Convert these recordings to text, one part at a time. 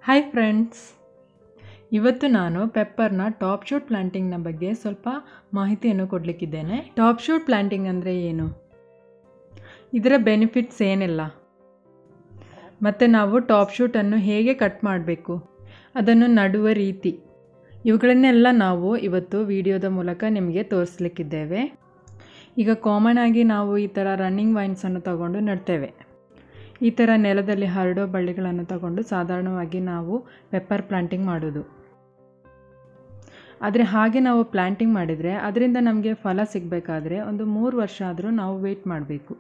hi friends ಇವತ್ತು ನಾನು ಪೆಪ್ಪರ್ನ top shoot ಪ್ಲಾಂಟಿಂಗ್ನ ಬಗ್ಗೆ ಸ್ವಲ್ಪ ಮಾಹಿತಿಯನ್ನು ಕೊಡಲಿಕ್ಕಿದ್ದೇನೆ ಟಾಪ್ ಶೂಟ್ ಪ್ಲಾಂಟಿಂಗ್ ಅಂದರೆ ಏನು ಇದರ ಬೆನಿಫಿಟ್ಸ್ ಏನೆಲ್ಲ ಮತ್ತು ನಾವು ಟಾಪ್ ಶೂಟನ್ನು ಹೇಗೆ ಕಟ್ ಮಾಡಬೇಕು ಅದನ್ನು ನಡುವ ರೀತಿ ಇವುಗಳನ್ನೆಲ್ಲ ನಾವು ಇವತ್ತು ವಿಡಿಯೋದ ಮೂಲಕ ನಿಮಗೆ ತೋರಿಸ್ಲಿಕ್ಕಿದ್ದೇವೆ ಈಗ ಕಾಮನ್ ಆಗಿ ನಾವು ಈ ಥರ ರನ್ನಿಂಗ್ ವೈನ್ಸನ್ನು ತಗೊಂಡು ನೆಡ್ತೇವೆ ಈ ಥರ ನೆಲದಲ್ಲಿ ಹರಡೋ ಬಳ್ಳಿಗಳನ್ನು ತಗೊಂಡು ಸಾಧಾರಣವಾಗಿ ನಾವು ಪೆಪ್ಪರ್ ಪ್ಲಾಂಟಿಂಗ್ ಮಾಡೋದು ಆದರೆ ಹಾಗೆ ನಾವು ಪ್ಲಾಂಟಿಂಗ್ ಮಾಡಿದರೆ ಅದರಿಂದ ನಮಗೆ ಫಲ ಸಿಗಬೇಕಾದ್ರೆ ಒಂದು ಮೂರು ವರ್ಷ ಆದರೂ ನಾವು ವೆಯ್ಟ್ ಮಾಡಬೇಕು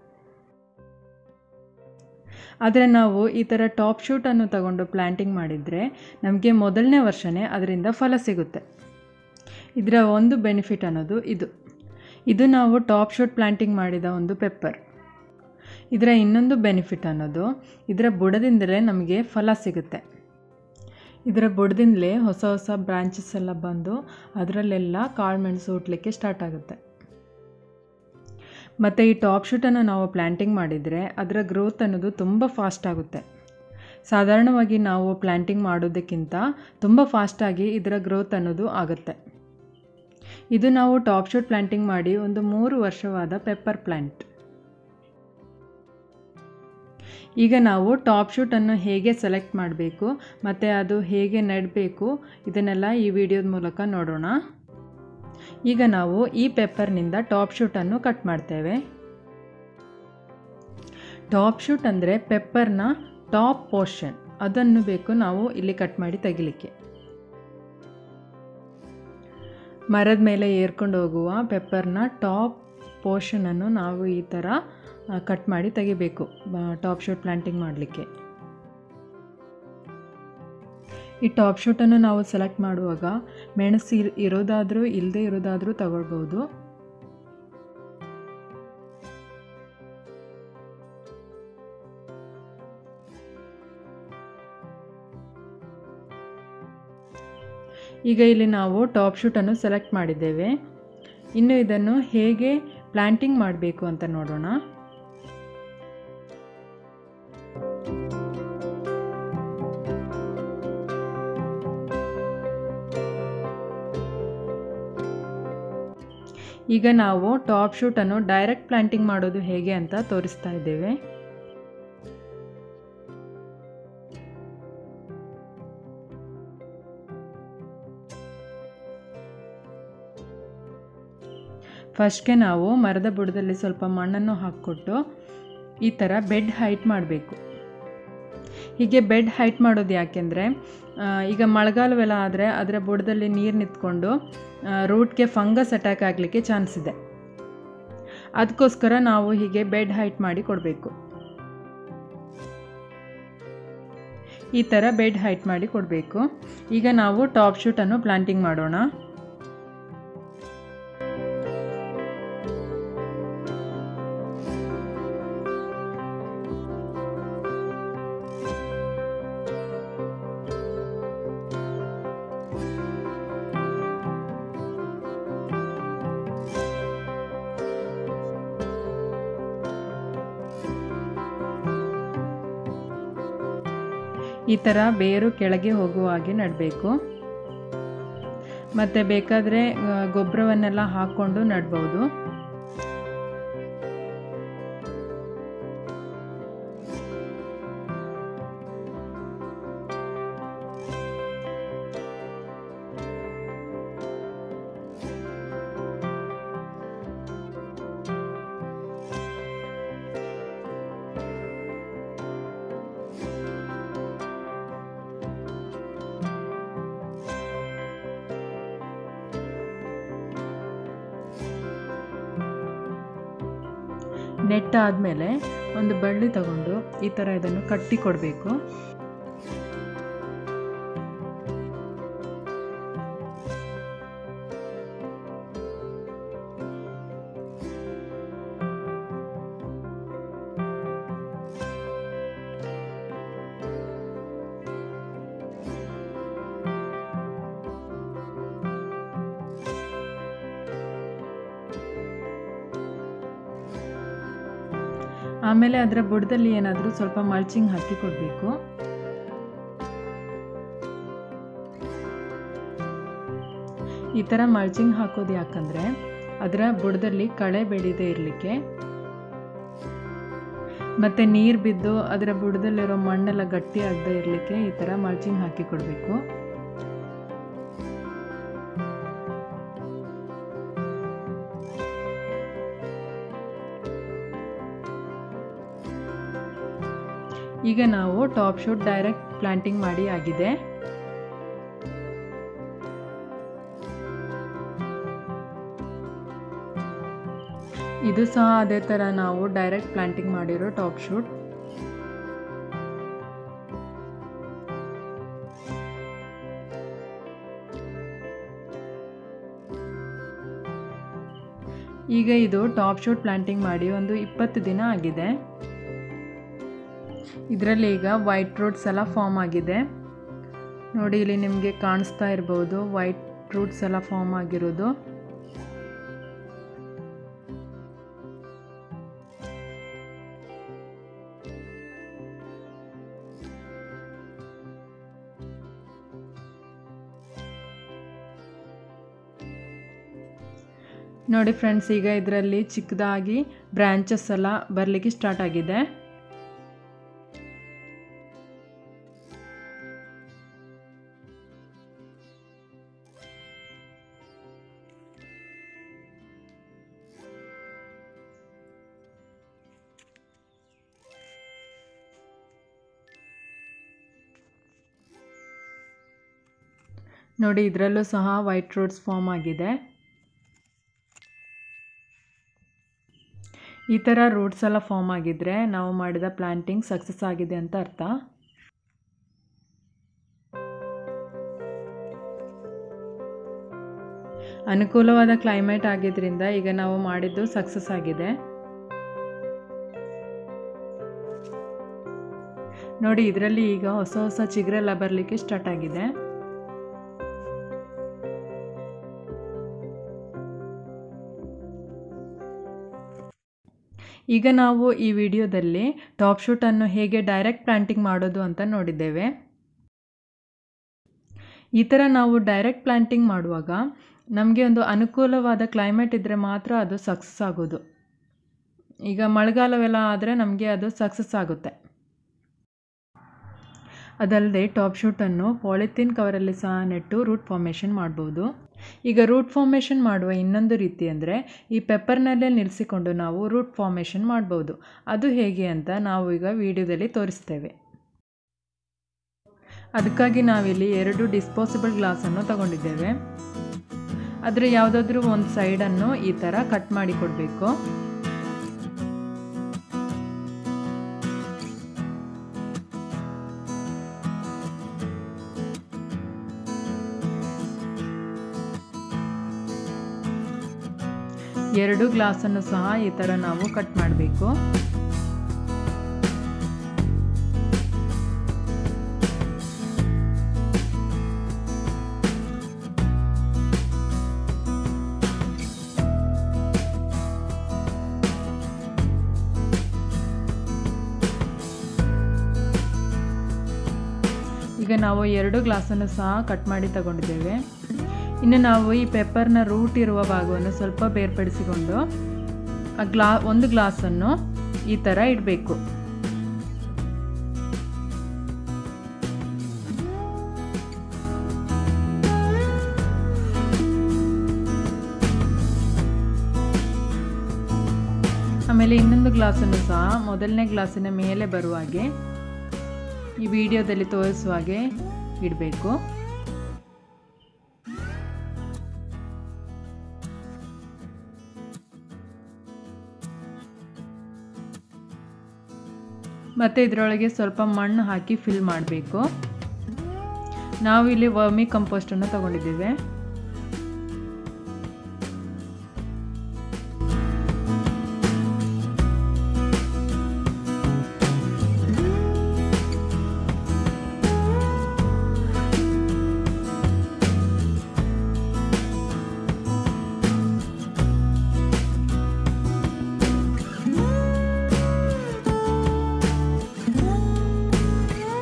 ಆದರೆ ನಾವು ಈ ಥರ ಟಾಪ್ ಶೂಟನ್ನು ತಗೊಂಡು ಪ್ಲ್ಯಾಂಟಿಂಗ್ ಮಾಡಿದರೆ ನಮಗೆ ಮೊದಲನೇ ವರ್ಷವೇ ಅದರಿಂದ ಫಲ ಸಿಗುತ್ತೆ ಇದರ ಒಂದು ಬೆನಿಫಿಟ್ ಅನ್ನೋದು ಇದು ಇದು ನಾವು ಟಾಪ್ ಶೂಟ್ ಪ್ಲ್ಯಾಂಟಿಂಗ್ ಮಾಡಿದ ಒಂದು ಪೆಪ್ಪರ್ ಇದರ ಇನ್ನೊಂದು ಬೆನಿಫಿಟ್ ಅನ್ನೋದು ಇದರ ಬುಡದಿಂದಲೇ ನಮಗೆ ಫಲ ಸಿಗುತ್ತೆ ಇದರ ಬುಡದಿಂದಲೇ ಹೊಸ ಹೊಸ ಬ್ರಾಂಚಸ್ ಎಲ್ಲ ಬಂದು ಅದರಲ್ಲೆಲ್ಲ ಕಾಳು ಮೆಣಸು ಹುಟ್ಟಲಿಕ್ಕೆ ಸ್ಟಾರ್ಟ್ ಆಗುತ್ತೆ ಮತ್ತು ಈ ಟಾಪ್ ಶೂಟನ್ನು ನಾವು ಪ್ಲ್ಯಾಂಟಿಂಗ್ ಮಾಡಿದರೆ ಅದರ ಗ್ರೋತ್ ಅನ್ನೋದು ತುಂಬ ಫಾಸ್ಟ್ ಆಗುತ್ತೆ ಸಾಧಾರಣವಾಗಿ ನಾವು ಪ್ಲ್ಯಾಂಟಿಂಗ್ ಮಾಡೋದಕ್ಕಿಂತ ತುಂಬ ಫಾಸ್ಟಾಗಿ ಇದರ ಗ್ರೋತ್ ಅನ್ನೋದು ಆಗುತ್ತೆ ಇದು ನಾವು ಟಾಪ್ ಶೂಟ್ ಪ್ಲ್ಯಾಂಟಿಂಗ್ ಮಾಡಿ ಒಂದು ಮೂರು ವರ್ಷವಾದ ಪೆಪ್ಪರ್ ಪ್ಲ್ಯಾಂಟ್ ಈಗ ನಾವು ಟಾಪ್ ಶೂಟನ್ನು ಹೇಗೆ ಸೆಲೆಕ್ಟ್ ಮಾಡಬೇಕು ಮತ್ತು ಅದು ಹೇಗೆ ನೆಡಬೇಕು ಇದನ್ನೆಲ್ಲ ಈ ವಿಡಿಯೋದ ಮೂಲಕ ನೋಡೋಣ ಈಗ ನಾವು ಈ ಪೆಪ್ಪರ್ನಿಂದ ಟಾಪ್ ಶೂಟನ್ನು ಕಟ್ ಮಾಡ್ತೇವೆ ಟಾಪ್ ಶೂಟ್ ಅಂದರೆ ಪೆಪ್ಪರ್ನ ಟಾಪ್ ಪೋರ್ಷನ್ ಅದನ್ನು ಬೇಕು ನಾವು ಇಲ್ಲಿ ಕಟ್ ಮಾಡಿ ತೆಗಿಲಿಕ್ಕೆ ಮರದ ಮೇಲೆ ಏರ್ಕೊಂಡು ಹೋಗುವ ಪೆಪ್ಪರ್ನ ಟಾಪ್ ಪೋರ್ಷನನ್ನು ನಾವು ಈ ಥರ ಕಟ್ ಮಾಡಿ ತೆಗಿಬೇಕು ಟಾಪ್ ಶೂಟ್ ಪ್ಲ್ಯಾಂಟಿಂಗ್ ಮಾಡಲಿಕ್ಕೆ ಈ ಟಾಪ್ ಶೂಟನ್ನು ನಾವು ಸೆಲೆಕ್ಟ್ ಮಾಡುವಾಗ ಮೆಣಸು ಇರೋದಾದರೂ ಇಲ್ಲದೆ ಇರೋದಾದರೂ ತಗೊಳ್ಬೋದು ಈಗ ಇಲ್ಲಿ ನಾವು ಟಾಪ್ ಶೂಟನ್ನು ಸೆಲೆಕ್ಟ್ ಮಾಡಿದ್ದೇವೆ ಇನ್ನು ಇದನ್ನು ಹೇಗೆ ಪ್ಲ್ಯಾಂಟಿಂಗ್ ಮಾಡಬೇಕು ಅಂತ ನೋಡೋಣ ಈಗ ನಾವು ಟಾಪ್ ಶೂಟನ್ನು ಡೈರೆಕ್ಟ್ ಪ್ಲ್ಯಾಂಟಿಂಗ್ ಮಾಡೋದು ಹೇಗೆ ಅಂತ ತೋರಿಸ್ತಾ ಇದ್ದೇವೆ ಫಸ್ಟ್ಗೆ ನಾವು ಮರದ ಬುಡದಲ್ಲಿ ಸ್ವಲ್ಪ ಮಣ್ಣನ್ನು ಹಾಕ್ಕೊಟ್ಟು ಈ ಥರ ಬೆಡ್ ಹೈಟ್ ಮಾಡಬೇಕು ಹೀಗೆ ಬೆಡ್ ಹೈಟ್ ಮಾಡೋದು ಯಾಕೆಂದರೆ ಈಗ ಮಳೆಗಾಲವೆಲ್ಲ ಆದರೆ ಅದರ ಬುಡದಲ್ಲಿ ನೀರು ನಿಂತ್ಕೊಂಡು ರೂಟ್ಗೆ ಫಂಗಸ್ ಅಟ್ಯಾಕ್ ಆಗಲಿಕ್ಕೆ ಚಾನ್ಸ್ ಇದೆ ಅದಕ್ಕೋಸ್ಕರ ನಾವು ಹೀಗೆ ಬೆಡ್ ಹೈಟ್ ಮಾಡಿ ಕೊಡಬೇಕು ಈ ಥರ ಬೆಡ್ ಹೈಟ್ ಮಾಡಿ ಕೊಡಬೇಕು ಈಗ ನಾವು ಟಾಪ್ ಶೂಟನ್ನು ಪ್ಲಾಂಟಿಂಗ್ ಮಾಡೋಣ ಈ ಥರ ಬೇರು ಕೆಳಗೆ ಹೋಗುವ ಹಾಗೆ ನೆಡಬೇಕು ಮತ್ತು ಬೇಕಾದರೆ ಗೊಬ್ಬರವನ್ನೆಲ್ಲ ಹಾಕ್ಕೊಂಡು ನೆಡ್ಬೋದು ನೆಟ್ ಆದಮೇಲೆ ಒಂದು ಬಳ್ಳಿ ತಗೊಂಡು ಈ ಥರ ಇದನ್ನು ಕಟ್ಟಿ ಕೊಡಬೇಕು ಆಮೇಲೆ ಅದರ ಬುಡದಲ್ಲಿ ಏನಾದರೂ ಸ್ವಲ್ಪ ಮಲ್ಚಿಂಗ್ ಹಾಕಿ ಕೊಡಬೇಕು ಈ ಥರ ಮಲ್ಚಿಂಗ್ ಹಾಕೋದು ಯಾಕಂದರೆ ಅದರ ಬುಡದಲ್ಲಿ ಕಳೆ ಬೆಳೀದೇ ಇರಲಿಕ್ಕೆ ಮತ್ತು ನೀರು ಬಿದ್ದು ಅದರ ಬುಡದಲ್ಲಿರೋ ಮಣ್ಣೆಲ್ಲ ಗಟ್ಟಿ ಆಗದೆ ಇರಲಿಕ್ಕೆ ಈ ಥರ ಮಲ್ಚಿಂಗ್ ಹಾಕಿ ಕೊಡಬೇಕು ಈಗ ನಾವು ಟಾಪ್ ಶೂಟ್ ಡೈರೆಕ್ಟ್ ಪ್ಲಾಂಟಿಂಗ್ ಮಾಡಿ ಆಗಿದೆ ಇದು ಸಹ ಅದೇ ಥರ ನಾವು ಡೈರೆಕ್ಟ್ ಪ್ಲಾಂಟಿಂಗ್ ಮಾಡಿರೋ ಟಾಪ್ ಶೂಟ್ ಈಗ ಇದು ಟಾಪ್ ಶೂಟ್ ಪ್ಲಾಂಟಿಂಗ್ ಮಾಡಿ ಒಂದು ಇಪ್ಪತ್ತು ದಿನ ಆಗಿದೆ ಇದರಲ್ಲಿ ಈಗ ವೈಟ್ ರೂಟ್ಸ್ ಎಲ್ಲ ಫಾರ್ಮ್ ಆಗಿದೆ ನೋಡಿ ಇಲ್ಲಿ ನಿಮಗೆ ಕಾಣಿಸ್ತಾ ಇರ್ಬೋದು ವೈಟ್ ರೂಟ್ಸ್ ಎಲ್ಲ ಫಾರ್ಮ್ ಆಗಿರೋದು ನೋಡಿ ಫ್ರೆಂಡ್ಸ್ ಈಗ ಇದರಲ್ಲಿ ಚಿಕ್ಕದಾಗಿ ಬ್ರ್ಯಾಂಚಸ್ ಎಲ್ಲ ಬರಲಿಕ್ಕೆ ಸ್ಟಾರ್ಟ್ ಆಗಿದೆ ನೋಡಿ ಇದರಲ್ಲೂ ಸಹ ವೈಟ್ ರೂಟ್ಸ್ ಫಾರ್ಮ್ ಆಗಿದೆ ಈ ಥರ ರೂಟ್ಸ್ ಎಲ್ಲ ಫಾರ್ಮ್ ಆಗಿದ್ದರೆ ನಾವು ಮಾಡಿದ ಪ್ಲಾಂಟಿಂಗ್ ಸಕ್ಸಸ್ ಆಗಿದೆ ಅಂತ ಅರ್ಥ ಅನುಕೂಲವಾದ ಕ್ಲೈಮೇಟ್ ಆಗಿದ್ದರಿಂದ ಈಗ ನಾವು ಮಾಡಿದ್ದು ಸಕ್ಸಸ್ ಆಗಿದೆ ನೋಡಿ ಇದರಲ್ಲಿ ಈಗ ಹೊಸ ಹೊಸ ಚಿಗುರೆಲ್ಲ ಬರಲಿಕ್ಕೆ ಸ್ಟಾರ್ಟ್ ಆಗಿದೆ ಈಗ ನಾವು ಈ ವಿಡಿಯೋದಲ್ಲಿ ಟಾಪ್ ಶೂಟನ್ನು ಹೇಗೆ ಡೈರೆಕ್ಟ್ ಪ್ಲಾಂಟಿಂಗ್ ಮಾಡೋದು ಅಂತ ನೋಡಿದ್ದೇವೆ ಈ ಥರ ನಾವು ಡೈರೆಕ್ಟ್ ಪ್ಲಾಂಟಿಂಗ್ ಮಾಡುವಾಗ ನಮಗೆ ಒಂದು ಅನುಕೂಲವಾದ ಕ್ಲೈಮೇಟ್ ಇದ್ದರೆ ಮಾತ್ರ ಅದು ಸಕ್ಸಸ್ ಆಗೋದು ಈಗ ಮಳೆಗಾಲವೆಲ್ಲ ಆದರೆ ನಮಗೆ ಅದು ಸಕ್ಸಸ್ ಆಗುತ್ತೆ ಅದಲ್ಲದೆ ಟಾಪ್ ಶೂಟನ್ನು ಪಾಲಿಥೀನ್ ಕವರಲ್ಲಿ ಸಹ ನೆಟ್ಟು ರೂಟ್ ಫಾರ್ಮೇಷನ್ ಮಾಡ್ಬೋದು ಈಗ ರೂಟ್ ಫಾರ್ಮೇಷನ್ ಮಾಡುವ ಇನ್ನೊಂದು ರೀತಿ ಅಂದರೆ ಈ ಪೆಪ್ಪರ್ನಲ್ಲೇ ನಿಲ್ಲಿಸಿಕೊಂಡು ನಾವು ರೂಟ್ ಫಾರ್ಮೇಷನ್ ಮಾಡ್ಬೋದು ಅದು ಹೇಗೆ ಅಂತ ನಾವು ಈಗ ವಿಡಿಯೋದಲ್ಲಿ ತೋರಿಸ್ತೇವೆ ಅದಕ್ಕಾಗಿ ನಾವಿಲ್ಲಿ ಎರಡು ಡಿಸ್ಪೋಸಿಬಲ್ ಗ್ಲಾಸನ್ನು ತಗೊಂಡಿದ್ದೇವೆ ಅದರ ಯಾವುದಾದ್ರೂ ಒಂದು ಸೈಡನ್ನು ಈ ಥರ ಕಟ್ ಮಾಡಿ ಕೊಡಬೇಕು ಎರಡು ಗ್ಲಾಸನ್ನು ಸಹ ಈ ಥರ ನಾವು ಕಟ್ ಮಾಡಬೇಕು ಈಗ ನಾವು ಎರಡು ಗ್ಲಾಸನ್ನು ಸಹ ಕಟ್ ಮಾಡಿ ತಗೊಂಡಿದ್ದೇವೆ ಇನ್ನು ನಾವು ಈ ಪೆಪ್ಪರ್ನ ರೂಟ್ ಇರುವ ಭಾಗವನ್ನು ಸ್ವಲ್ಪ ಬೇರ್ಪಡಿಸಿಕೊಂಡು ಆ ಗ್ಲಾ ಒಂದು ಗ್ಲಾಸನ್ನು ಈ ಥರ ಇಡಬೇಕು ಆಮೇಲೆ ಇನ್ನೊಂದು ಗ್ಲಾಸನ್ನು ಸಹ ಮೊದಲನೇ ಗ್ಲಾಸಿನ ಮೇಲೆ ಬರುವ ಹಾಗೆ ಈ ವಿಡಿಯೋದಲ್ಲಿ ತೋರಿಸುವ ಹಾಗೆ ಇಡಬೇಕು ಮತ್ತು ಇದರೊಳಗೆ ಸ್ವಲ್ಪ ಮಣ್ಣು ಹಾಕಿ ಫಿಲ್ ಮಾಡಬೇಕು ನಾವು ಇಲ್ಲಿ ವರ್ಮಿ ಕಂಪೋಸ್ಟನ್ನು ತಗೊಂಡಿದ್ದೇವೆ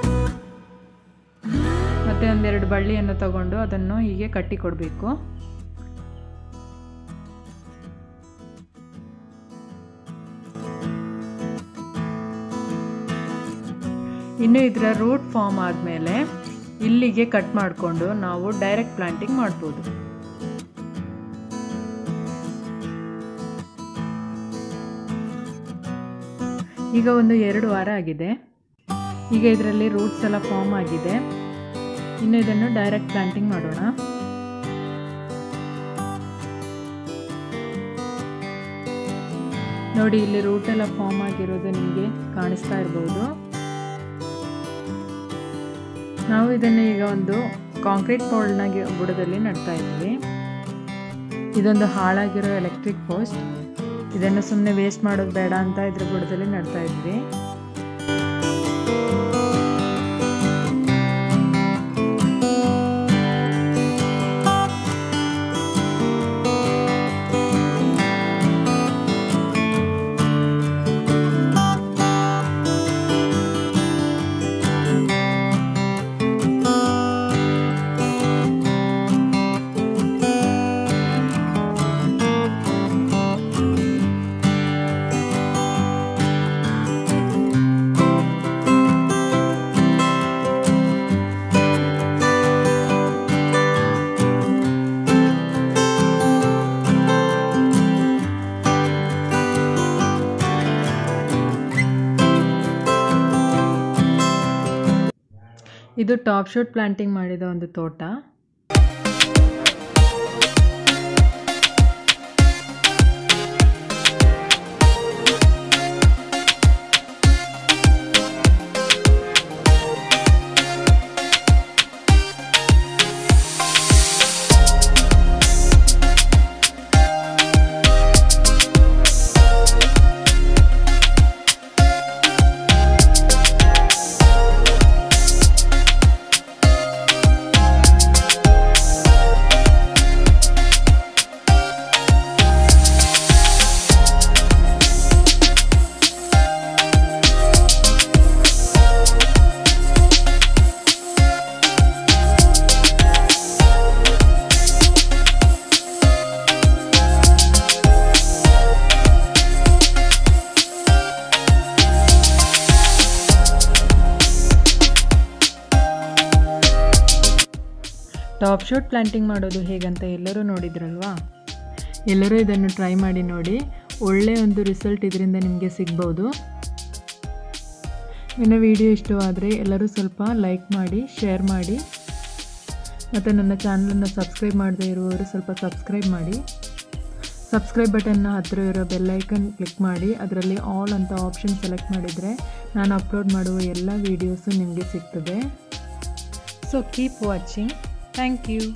ಮತ್ತು ಒಂದೆರಡು ಬಳ್ಳಿಯನ್ನು ತಗೊಂಡು ಅದನ್ನು ಹೀಗೆ ಕಟ್ಟಿ ಕೊಡಬೇಕು ಇನ್ನು ಇದರ ರೂಟ್ ಫಾರ್ಮ್ ಆದಮೇಲೆ ಇಲ್ಲಿಗೆ ಕಟ್ ಮಾಡಿಕೊಂಡು ನಾವು ಡೈರೆಕ್ಟ್ ಪ್ಲಾಂಟಿಂಗ್ ಮಾಡ್ಬೋದು ಈಗ ಒಂದು ಎರಡು ವಾರ ಆಗಿದೆ ಈಗ ಇದರಲ್ಲಿ ರೂಟ್ಸ್ ಎಲ್ಲ ಫಾರ್ಮ್ ಆಗಿದೆ ಇನ್ನು ಇದನ್ನು ಡೈರೆಕ್ಟ್ ಪ್ಲಾಂಟಿಂಗ್ ಮಾಡೋಣ ನೋಡಿ ಇಲ್ಲಿ ರೂಟ್ ಎಲ್ಲ ಫಾರ್ಮ್ ಆಗಿರೋದು ನಿಮಗೆ ಕಾಣಿಸ್ತಾ ಇರ್ಬೋದು ನಾವು ಇದನ್ನು ಈಗ ಒಂದು ಕಾಂಕ್ರೀಟ್ ಪೌಲ್ನ ಬುಡದಲ್ಲಿ ನಡ್ತಾ ಇದ್ವಿ ಇದೊಂದು ಹಾಳಾಗಿರೋ ಎಲೆಕ್ಟ್ರಿಕ್ ಪೋಸ್ಟ್ ಇದನ್ನು ಸುಮ್ಮನೆ ವೇಸ್ಟ್ ಮಾಡೋದು ಬೇಡ ಅಂತ ಇದ್ರ ಬುಡದಲ್ಲಿ ನಡ್ತಾ ಇದ್ವಿ ಇದು ಟಾಪ್ ಶೂಟ್ ಪ್ಲಾಂಟಿಂಗ್ ಮಾಡಿದ ಒಂದು ತೋಟ ಟಾಪ್ ಶೂಟ್ ಪ್ಲಾಂಟಿಂಗ್ ಮಾಡೋದು ಹೇಗಂತ ಎಲ್ಲರೂ ನೋಡಿದ್ರಲ್ವಾ ಎಲ್ಲರೂ ಇದನ್ನು ಟ್ರೈ ಮಾಡಿ ನೋಡಿ ಒಳ್ಳೆ ಒಂದು ರಿಸಲ್ಟ್ ಇದರಿಂದ ನಿಮಗೆ ಸಿಗ್ಬೋದು ಇನ್ನು ವಿಡಿಯೋ ಇಷ್ಟವಾದರೆ ಎಲ್ಲರೂ ಸ್ವಲ್ಪ ಲೈಕ್ ಮಾಡಿ ಶೇರ್ ಮಾಡಿ ಮತ್ತು ನನ್ನ ಚಾನಲನ್ನು ಸಬ್ಸ್ಕ್ರೈಬ್ ಮಾಡದೇ ಇರುವವರು ಸ್ವಲ್ಪ ಸಬ್ಸ್ಕ್ರೈಬ್ ಮಾಡಿ ಸಬ್ಸ್ಕ್ರೈಬ್ ಬಟನ್ನ ಹತ್ತಿರ ಇರೋ ಬೆಲ್ಲೈಕನ್ ಕ್ಲಿಕ್ ಮಾಡಿ ಅದರಲ್ಲಿ ಆಲ್ ಅಂತ ಆಪ್ಷನ್ ಸೆಲೆಕ್ಟ್ ಮಾಡಿದರೆ ನಾನು ಅಪ್ಲೋಡ್ ಮಾಡುವ ಎಲ್ಲ ವೀಡಿಯೋಸು ನಿಮಗೆ ಸಿಗ್ತದೆ so keep watching thank you